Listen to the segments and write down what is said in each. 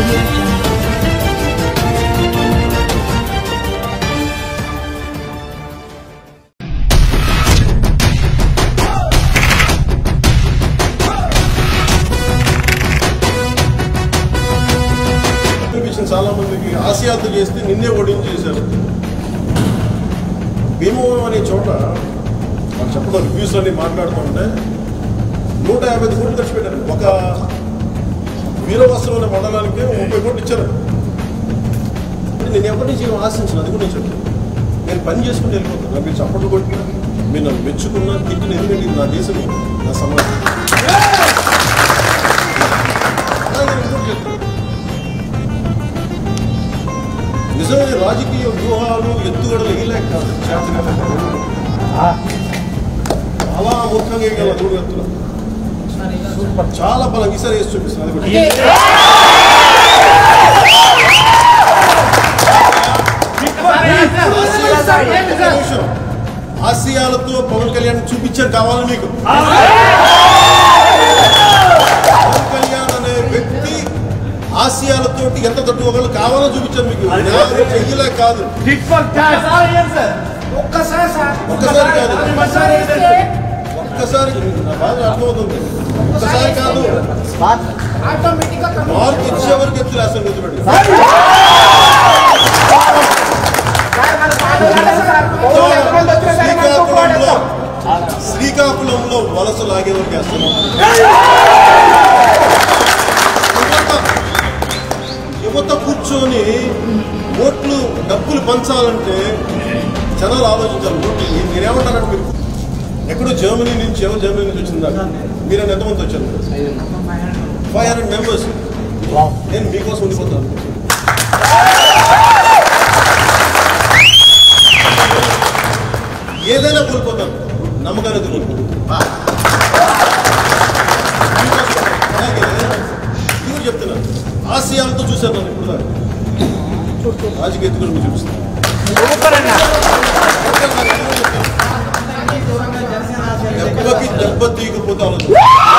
audio jungle. చూపించిన చాలా మందికి ఆశయాత్ర చేస్తే నిన్నే ఓడించేశారు భీమవరం అనే చోట వాళ్ళు చెప్పడం రివ్యూస్ అన్ని మాట్లాడుతుంటే నూట యాభై ఐదు కోట్లు ఖర్చు పెట్టారు ఒక వీరవస్త్రం అనే మండలానికి ముప్పై కోట్లు ఇచ్చారు అంటే నేను ఎప్పటి నుంచి ఏం ఆశించను అది కూడా నేను చెప్తాను నేను పని చేసుకుని వెళ్ళిపోతాను నాకు మీరు చప్పట్లు కొట్టి మీరు నన్ను మెచ్చుకున్నా తిట్టిన ఎందుకంటే ఇది నా దేశం నా సమాజం అలాగే నేను ఇంకోటి చెప్తాను నిజమైన రాజకీయ వ్యూహాలు ఎత్తుగడలు వేయలేక కాదు చేతన చాలా ముఖ్యంగా వేయగల మూడు ఎత్తులు చాలా బలం ఈసారి వేసి చూపిస్తాను అది కూడా ఒక్క నిమిషం. ఆసియాలతో పవన్ కళ్యాణ్ చూపించారు కావాలి మీకు పవన్ కళ్యాణ్ అనే వ్యక్తి ఆసియాలతోటి ఎంత తట్టుకోగలరు కావాలని చూపించారు మీకు న్యాయం చెయ్యలే కాదు ఒక్కసారి సార్ ఒక్కసారి కాదు ఒక్కసారి ఏంటంటే ఒక్కసారి నా బాధ అర్థమవుతుంది ఒక్కసారి కాదు ఆటోమేటిక్ గా కమిటీ మార్క్ ఇచ్చే వరకు ఎత్తులేస్తాను గుర్తుపెట్టి శ్రీకాకుళంలో శ్రీకాకుళంలో వలస లాగే వరకు వేస్తున్నాం యువత యువత కూర్చొని ఓట్లు డబ్బులు పంచాలంటే జనాలు ఆలోచించాలి ఓట్లు నేను- నేనేమంటానంటే మీరు ఎక్కడో జర్మనీ నుంచి ఎవరు జర్మనీ నుంచి వచ్చిందా మీరు ఎంతమంది వచ్చారు ఫైవ్ హండ్రెడ్ మెంబర్స్ నేను మీకోసం ఉండిపోతాను ఏదైనా కోల్పోతాను నమ్మకాన్ని అయితే కోల్పోతాను అలాగే ఇది కూడా చెప్తున్నాను ఆశయాలతో చూశాను నన్ను ఇప్పుడు దాకా. రాజకీయ ఎత్తుకుని మీకు చూపిస్తాను దెబ్బకి దెబ్బ తీయకపోతే ఆలోచన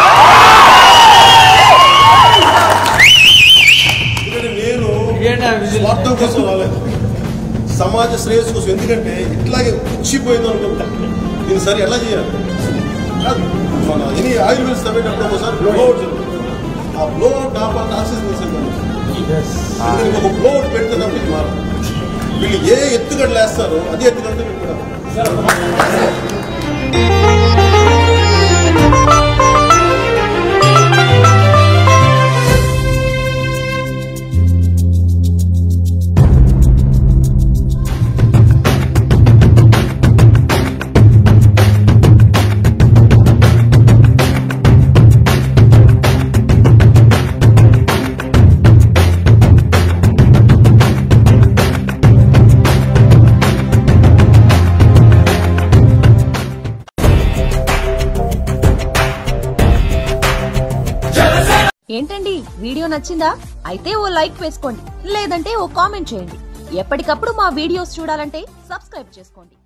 ఎందుకంటే నేను స్వార్థం కోసం రాలేదు సమాజ శ్రేయస్సు కోసం ఎందుకంటే ఇట్లాగే పుచ్చిపోయింది అనుకుంటా దీన్ని సరి ఎలా చేయాలి కాదు మన ఎన్ని ఆయుర్వేద తవ్వేటప్పుడు ఒకసారి బ్లో అవుట్ జరుగుతుంది ఆ బ్లో అవుట్ నా పాటు ఆక్సిజన్ తీసుకెళ్తాను అందుకని ఒక బ్లో అవుట్ పెడితే తప్ప ఇది మారదు వీళ్ళు ఏ ఎత్తుగడలు వేస్తారో అదే ఎత్తుగడతో మీరు కూడా ఏంటండి వీడియో నచ్చిందా అయితే ఓ లైక్ వేసుకోండి లేదంటే ఓ కామెంట్ చేయండి ఎప్పటికప్పుడు మా వీడియోస్ చూడాలంటే సబ్స్క్రైబ్ చేసుకోండి